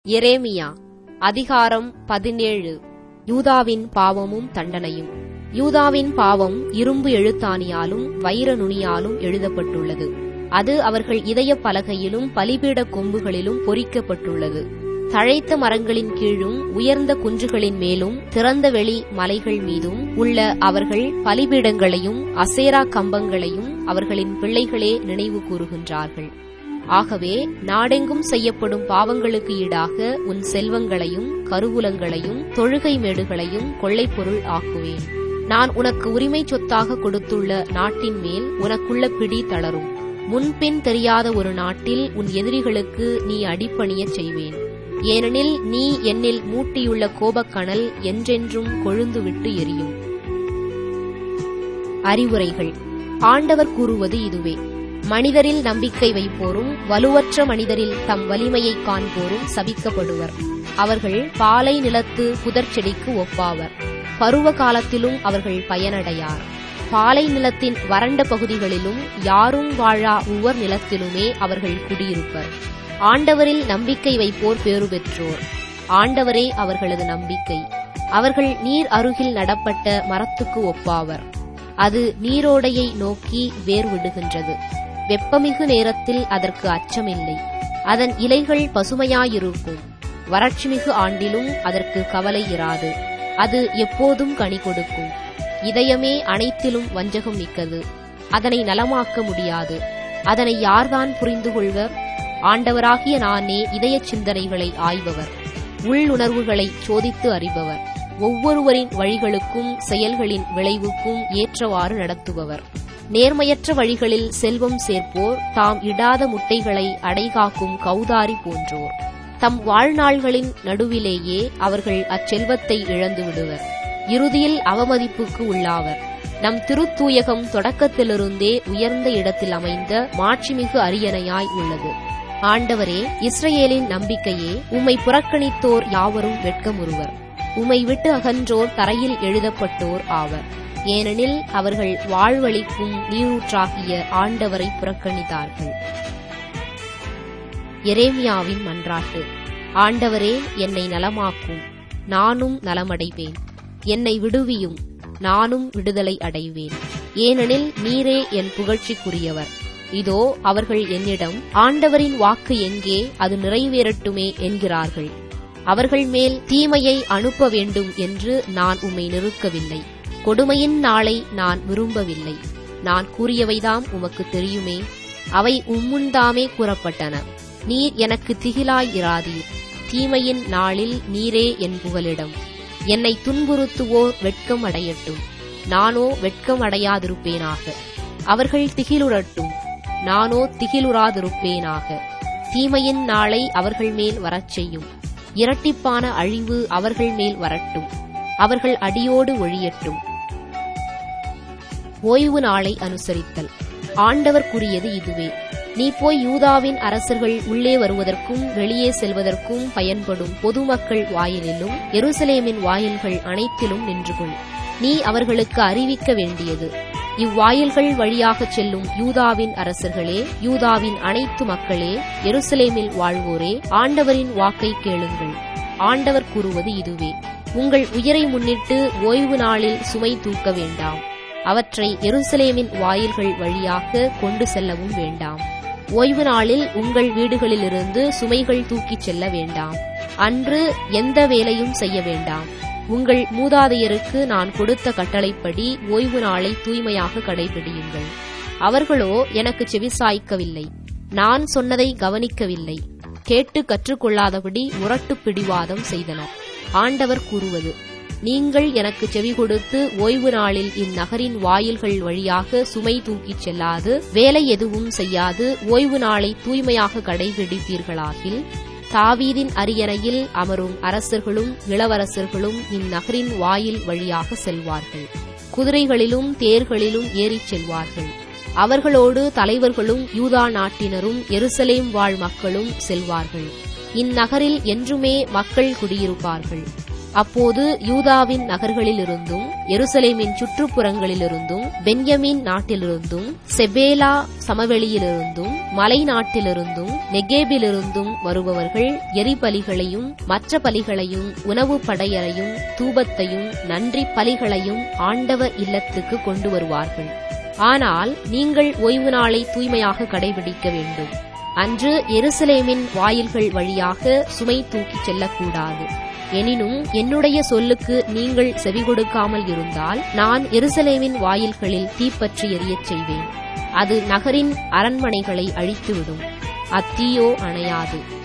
எரேமியா அதிகாரம் பதினேழு யூதாவின் பாவமும் தண்டனையும் யூதாவின் பாவம் இரும்பு எழுத்தாணியாலும் வைர நுனியாலும் எழுதப்பட்டுள்ளது அது அவர்கள் இதயப் பலகையிலும் பலிபீடக் கொம்புகளிலும் பொறிக்கப்பட்டுள்ளது தழைத்த மரங்களின் கீழும் உயர்ந்த குன்றுகளின் மேலும் திறந்த வெளி மலைகள் மீதும் உள்ள அவர்கள் பலிபீடங்களையும் அசேரா கம்பங்களையும் அவர்களின் பிள்ளைகளே நினைவு கூறுகின்றார்கள் ஆகவே நாடெங்கும் செய்யப்படும் பாவங்களுக்கு ஈடாக உன் செல்வங்களையும் கருவூலங்களையும் தொழுகை மேடுகளையும் கொள்ளைப்பொருள் ஆக்குவேன் நான் உனக்கு உரிமை சொத்தாக கொடுத்துள்ள நாட்டின் மேல் உனக்குள்ள பிடி தளரும் முன்பின் தெரியாத ஒரு நாட்டில் உன் எதிரிகளுக்கு நீ அடிப்பணியச் செய்வேன் ஏனெனில் நீ என்னில் மூட்டியுள்ள கோபக்கனல் என்றென்றும் கொழுந்துவிட்டு எரியும் அறிவுரைகள் ஆண்டவர் கூறுவது இதுவே மனிதரில் நம்பிக்கை வைப்போரும் வலுவற்ற மனிதரில் தம் வலிமையைக் காண்போரும் சபிக்கப்படுவர் அவர்கள் பாலை நிலத்து புதர்ச்செடிக்கு ஒப்பாவர் பருவ காலத்திலும் அவர்கள் பயனடையார் பாலை நிலத்தின் வறண்ட பகுதிகளிலும் யாரும் வாழா உவர் நிலத்திலுமே அவர்கள் குடியிருப்பர் ஆண்டவரில் நம்பிக்கை வைப்போர் பேறு பெற்றோர் ஆண்டவரே அவர்களது நம்பிக்கை அவர்கள் நீர் அருகில் நடப்பட்ட மரத்துக்கு ஒப்பாவர் அது நீரோடையை நோக்கி வேர் விடுகின்றது வெப்பமிகு நேரத்தில் அதற்கு அச்சமில்லை அதன் இலைகள் பசுமையாயிருக்கும் வறட்சிமிகு ஆண்டிலும் அதற்கு கவலை இராது அது எப்போதும் கனி கொடுக்கும் இதயமே அனைத்திலும் வஞ்சகம் மிக்கது அதனை நலமாக்க முடியாது அதனை யார்தான் புரிந்து கொள்வர் ஆண்டவராகிய நானே இதய சிந்தனைகளை ஆய்பவர் உள்ளுணர்வுகளை சோதித்து அறிபவர் ஒவ்வொருவரின் வழிகளுக்கும் செயல்களின் விளைவுக்கும் ஏற்றவாறு நடத்துபவர் நேர்மையற்ற வழிகளில் செல்வம் சேர்ப்போர் தாம் இடாத முட்டைகளை அடைகாக்கும் கௌதாரி போன்றோர் தம் வாழ்நாள்களின் நடுவிலேயே அவர்கள் அச்செல்வத்தை இழந்து விடுவர் இறுதியில் அவமதிப்புக்கு உள்ளாவர் நம் திருத்தூயகம் தொடக்கத்திலிருந்தே உயர்ந்த இடத்தில் அமைந்த மாட்சிமிகு அரியணையாய் உள்ளது ஆண்டவரே இஸ்ரேலின் நம்பிக்கையே உம்மை புறக்கணித்தோர் யாவரும் வெட்கமுறுவர் உம்மை விட்டு அகன்றோர் தரையில் எழுதப்பட்டோர் ஆவர் ஏனெனில் அவர்கள் வாழ்வழிக்கும் நீரூற்றாகிய ஆண்டவரை புறக்கணித்தார்கள் எரேமியாவின் மன்றாட்டு ஆண்டவரே என்னை நலமாக்கும் நானும் நலமடைவேன் என்னை விடுவியும் நானும் விடுதலை அடைவேன் ஏனெனில் நீரே என் புகழ்ச்சிக்குரியவர் இதோ அவர்கள் என்னிடம் ஆண்டவரின் வாக்கு எங்கே அது நிறைவேறட்டுமே என்கிறார்கள் அவர்கள் மேல் தீமையை அனுப்ப வேண்டும் என்று நான் உம்மை நிறுக்கவில்லை கொடுமையின் நாளை நான் விரும்பவில்லை நான் கூறியவைதாம் உமக்கு தெரியுமே அவை உம்முன்தாமே கூறப்பட்டன நீர் எனக்கு திகிலாய் இராதீர் தீமையின் நாளில் நீரே என் புகலிடம் என்னை துன்புறுத்துவோர் வெட்கம் அடையட்டும் நானோ வெட்கம் அடையாதிருப்பேனாக அவர்கள் திகிலுறட்டும் நானோ திகிலுறாதிருப்பேனாக தீமையின் நாளை அவர்கள் மேல் வரச் செய்யும் இரட்டிப்பான அழிவு அவர்கள் மேல் வரட்டும் அவர்கள் அடியோடு ஒழியட்டும் ஓய்வு நாளை அனுசரித்தல் ஆண்டவர் கூறியது இதுவே நீ போய் யூதாவின் அரசர்கள் உள்ளே வருவதற்கும் வெளியே செல்வதற்கும் பயன்படும் பொதுமக்கள் வாயிலிலும் எருசலேமின் வாயில்கள் அனைத்திலும் நின்று கொள் நீ அவர்களுக்கு அறிவிக்க வேண்டியது இவ்வாயில்கள் வழியாகச் செல்லும் யூதாவின் அரசர்களே யூதாவின் அனைத்து மக்களே எருசலேமில் வாழ்வோரே ஆண்டவரின் வாக்கை கேளுங்கள் ஆண்டவர் கூறுவது இதுவே உங்கள் உயிரை முன்னிட்டு ஓய்வு நாளில் சுமை தூக்க வேண்டாம் அவற்றை எருசலேமின் வாயில்கள் வழியாக கொண்டு செல்லவும் வேண்டாம் ஓய்வு நாளில் உங்கள் வீடுகளிலிருந்து சுமைகள் தூக்கிச் செல்ல வேண்டாம் அன்று எந்த வேலையும் செய்ய வேண்டாம் உங்கள் மூதாதையருக்கு நான் கொடுத்த கட்டளைப்படி ஓய்வு நாளை தூய்மையாக கடைபிடியுங்கள் அவர்களோ எனக்கு செவிசாய்க்கவில்லை நான் சொன்னதை கவனிக்கவில்லை கேட்டு கற்றுக்கொள்ளாதபடி முரட்டு பிடிவாதம் செய்தனர் ஆண்டவர் கூறுவது நீங்கள் எனக்கு செவி கொடுத்து ஓய்வு நாளில் இந்நகரின் வாயில்கள் வழியாக சுமை தூக்கிச் செல்லாது வேலை எதுவும் செய்யாது ஓய்வு நாளை தூய்மையாக கடைபிடிப்பீர்களாகில் தாவீதின் அரியணையில் அமரும் அரசர்களும் இளவரசர்களும் இந்நகரின் வாயில் வழியாக செல்வார்கள் குதிரைகளிலும் தேர்களிலும் ஏறிச் செல்வார்கள் அவர்களோடு தலைவர்களும் யூதா நாட்டினரும் எருசலேம் வாழ் மக்களும் செல்வார்கள் இந்நகரில் என்றுமே மக்கள் குடியிருப்பார்கள் அப்போது யூதாவின் நகர்களிலிருந்தும் எருசலேமின் சுற்றுப்புறங்களிலிருந்தும் பென்யமீன் நாட்டிலிருந்தும் செபேலா சமவெளியிலிருந்தும் மலை நாட்டிலிருந்தும் நெகேபிலிருந்தும் வருபவர்கள் எரிபலிகளையும் மற்ற பலிகளையும் உணவு படையலையும் தூபத்தையும் நன்றி பலிகளையும் ஆண்டவர் இல்லத்துக்கு கொண்டு வருவார்கள் ஆனால் நீங்கள் ஓய்வு நாளை தூய்மையாக கடைபிடிக்க வேண்டும் அன்று எருசலேமின் வாயில்கள் வழியாக சுமை தூக்கிச் செல்லக்கூடாது எனினும் என்னுடைய சொல்லுக்கு நீங்கள் செவிகொடுக்காமல் இருந்தால் நான் எருசலேமின் வாயில்களில் தீப்பற்றி எரியச் செய்வேன் அது நகரின் அரண்மனைகளை அழித்துவிடும் அத்தீயோ அணையாது